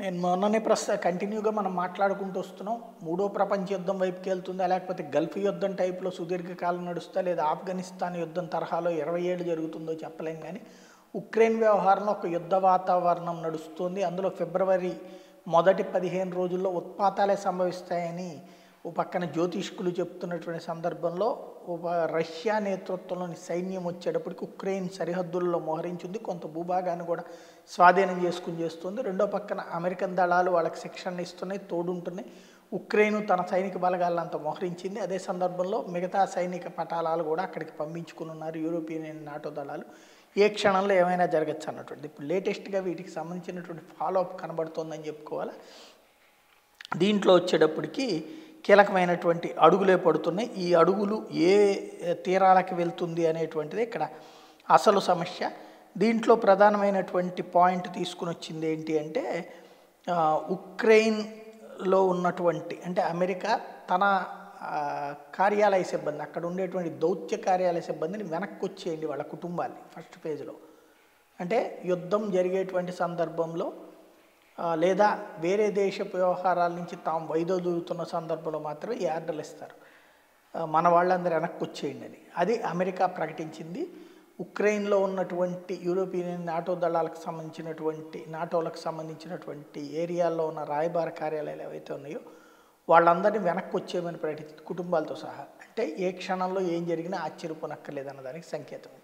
నేను మొన్ననే ప్రస్తుత కంటిన్యూగా మనం మాట్లాడుకుంటూ వస్తున్నాం మూడో ప్రపంచ యుద్ధం వైపుకి వెళ్తుందా లేకపోతే గల్ఫ్ యుద్ధం టైప్లో సుదీర్ఘకాలం నడుస్తా లేదా ఆఫ్ఘనిస్తాన్ యుద్ధం తరహాలో ఇరవై ఏళ్ళు జరుగుతుందో చెప్పలేం కానీ ఉక్రెయిన్ వ్యవహారంలో ఒక యుద్ధ వాతావరణం నడుస్తుంది అందులో ఫిబ్రవరి మొదటి పదిహేను రోజుల్లో ఉత్పాతాలే సంభవిస్తాయని ఓ పక్కన జ్యోతిష్కులు చెప్తున్నటువంటి సందర్భంలో ఒక రష్యా నేతృత్వంలోని సైన్యం వచ్చేటప్పటికి ఉక్రెయిన్ సరిహద్దుల్లో మోహరించింది కొంత భూభాగాన్ని కూడా స్వాధీనం చేసుకుని చేస్తుంది రెండో పక్కన అమెరికన్ దళాలు వాళ్ళకి శిక్షణ ఇస్తున్నాయి తోడుంటున్నాయి ఉక్రెయిన్ తన సైనిక బలగాలంతా మోహరించింది అదే సందర్భంలో మిగతా సైనిక పటాలాలు కూడా అక్కడికి పంపించుకుని ఉన్నారు యూరోపియన్ యూనియన్ నాటో దళాలు ఏ క్షణంలో ఏమైనా జరగచ్చు అన్నటువంటి ఇప్పుడు లేటెస్ట్గా వీటికి సంబంధించినటువంటి ఫాలో అప్ కనబడుతోందని చెప్పుకోవాలి దీంట్లో వచ్చేటప్పటికి కీలకమైనటువంటి అడుగులే పడుతున్నాయి ఈ అడుగులు ఏ తీరాలకు వెళ్తుంది అనేటువంటిది ఇక్కడ అసలు సమస్య దీంట్లో ప్రధానమైనటువంటి పాయింట్ తీసుకుని వచ్చింది ఏంటి అంటే ఆ, ఉక్రెయిన్లో ఉన్నటువంటి అంటే అమెరికా తన ఆ, కార్యాలయ సిబ్బంది అక్కడ ఉండేటువంటి దౌత్య కార్యాలయ సిబ్బందిని వెనక్కి వచ్చేయండి వాళ్ళ కుటుంబాన్ని ఫస్ట్ ఫేజ్లో అంటే యుద్ధం జరిగేటువంటి సందర్భంలో ఆ, లేదా వేరే దేశపు వ్యవహారాల నుంచి తాము వైదొలుగుతున్న సందర్భంలో మాత్రమే ఈ ఆర్డర్లు ఇస్తారు ఆ, మన వాళ్ళందరూ వెనక్కి వచ్చేయండి అని అది అమెరికా ప్రకటించింది ఉక్రెయిన్లో ఉన్నటువంటి యూరోపియన్ యూనియన్ నాటో దళాలకు సంబంధించినటువంటి నాటోలకు సంబంధించినటువంటి ఏరియాల్లో ఉన్న రాయబార కార్యాలయాలు ఏవైతే ఉన్నాయో వాళ్ళందరినీ వెనక్కి వచ్చేయమని ప్రకటించింది కుటుంబాలతో సహా అంటే ఏ క్షణంలో ఏం జరిగినా ఆశ్చర్యపోనక్కర్లేదన్న దానికి సంకేతం